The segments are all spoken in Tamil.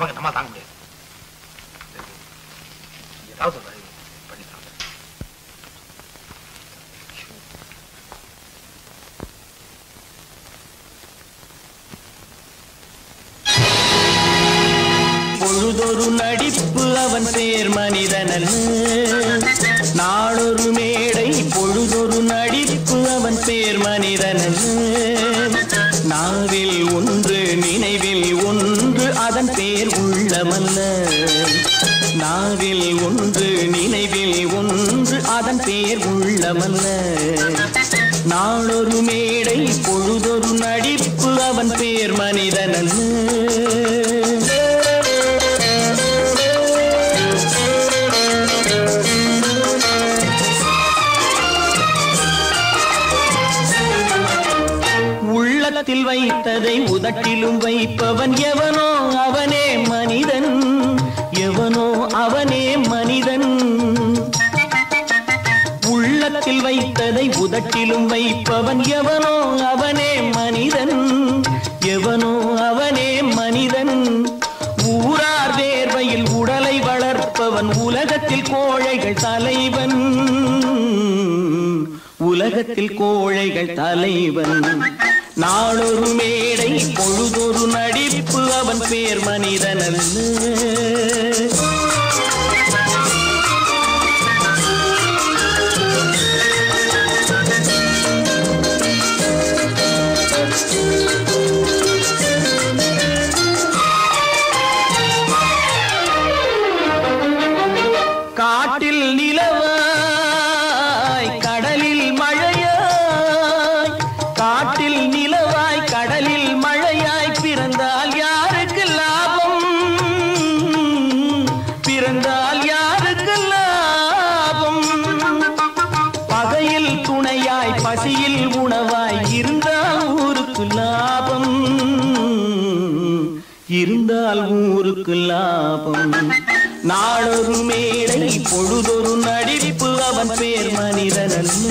நமக்கு நம்ம தாங்க முடியாது ஏதாவது ஒரு வழி பண்ணிக்கலாம் பொழுதொரு நடிப்பு அவன் பேர் மனிதனல்ல நாளொரு மேடை பொழுதொரு நடிப்பு அவன் பேர் மனிதனல்ல நாவில் ஒன்று நினைவில் ஒன்று அதன் பேர் உள்ளமல்ல நாவில் ஒன்று நினைவில் ஒன்று அதன் பேர் உள்ளமல்ல நாளொரு மேடை பொழுதொரு நடிப்பு அவன் பேர் மனிதனல்ல உள்ளத்தில் வைத்ததை உதட்டிலும் வைப்பவன் எவனோ அவனே மனிதன் எவனோ அவனே மனிதன் உள்ளத்தில் வைத்ததை உதட்டிலும் வைப்பவன் எவனோ அவனே மனிதன் எவனோ அவனே மனிதன் ஊரார் வேர்வையில் உடலை வளர்ப்பவன் உலகத்தில் கோழைகள் தலைவன் உலகத்தில் கோழைகள் தலைவன் நாளொரு மேடை பொழுதொரு நடிப்பு அவன் பேர் மனிதனல்ல காட்டில் நிலவாய் கடலில் மழையாய் காட்டில் நிலவாய் கடலில் மழையாய் பிறந்தால் யாருக்கு லாபம் பிறந்தால் யாருக்கு லாபம் பகையில் துணையாய் பசியில் உணவாய் இருந்தால் ஊருக்கு லாபம் இருந்தால் ஊருக்கு லாபம் நாளொரு மேடை பொழுதொரு நடிப்பு அவன் பேர் மனிதனல்ல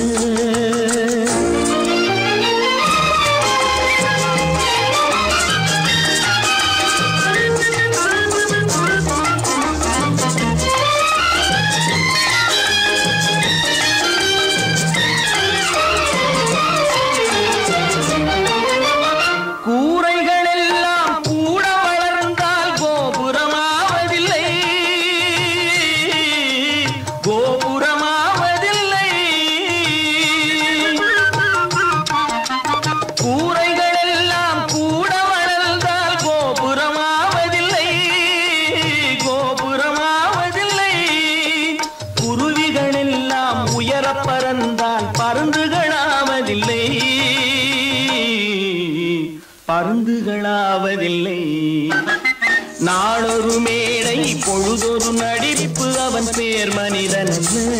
கூரைகள் எல்லாம் கூட வளர்ந்தால் கோபுரமாவதில்லை கோபுரமாவதில்லை கூரைகள் எல்லாம் கூட வளர்ந்தால் கோபுரமாவதில்லை கோபுரமாவதில்லை குருவிகள் எல்லாம் உயர பறந்தால் பருந்துகளாவதில்லை பருந்துகளாவதில்லை நாளொரு மேடை பொழுதொரு நடிப்பு அவன் பேர் மனிதன்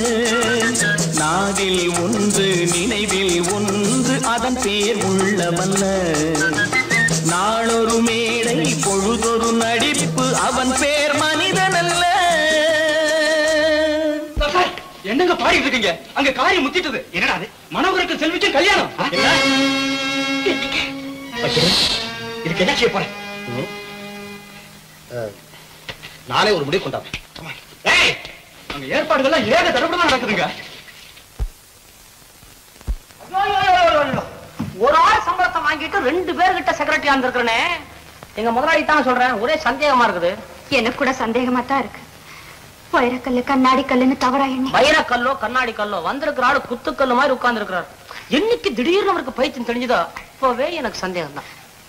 நாவில் ஒன்று நினைவில் ஒன்று அதன் பேர் உள்ளமல்ல நாளொரு மேடை பொழுதொரு நடிப்பு அவன் பேர் மனிதனல்ல என்னங்க பாடிட்டு இருக்கீங்க அங்க காரியம் முத்திட்டது என்னடா அது மனோகருக்கு செல்விக்கும் கல்யாணம் வைக்கிறேன். இதுக்கு என்ன செய்ய போறேன் நானே ஒரு முடிவு கொண்டாடுறேன் ஏய் அங்க ஏற்பாடுகள்லாம் ஏக தடப்படமா நடக்குதுங்க ஒரு ஆள் சம்பளத்தை வாங்கிட்டு ரெண்டு பேர்கிட்ட செக்ரட்டரியா இருந்திருக்கிறனே எங்க முதலாளி தான் சொல்றேன் ஒரே சந்தேகமா இருக்குது எனக்கு கூட சந்தேகமா தான் இருக்கு வைரக்கல்லு கண்ணாடி கல்லுன்னு தவறா எண்ணி வைரக்கல்லோ கண்ணாடி கல்லோ வந்திருக்கிற ஆளு குத்துக்கல்லு மாதிரி உட்கார்ந்து இருக்கிறார் என்னைக்கு திடீர்னு அவருக்கு பைத்தியம் தெரிஞ்சுதோ அப்பவே எனக்கு சந்தேகம் தான்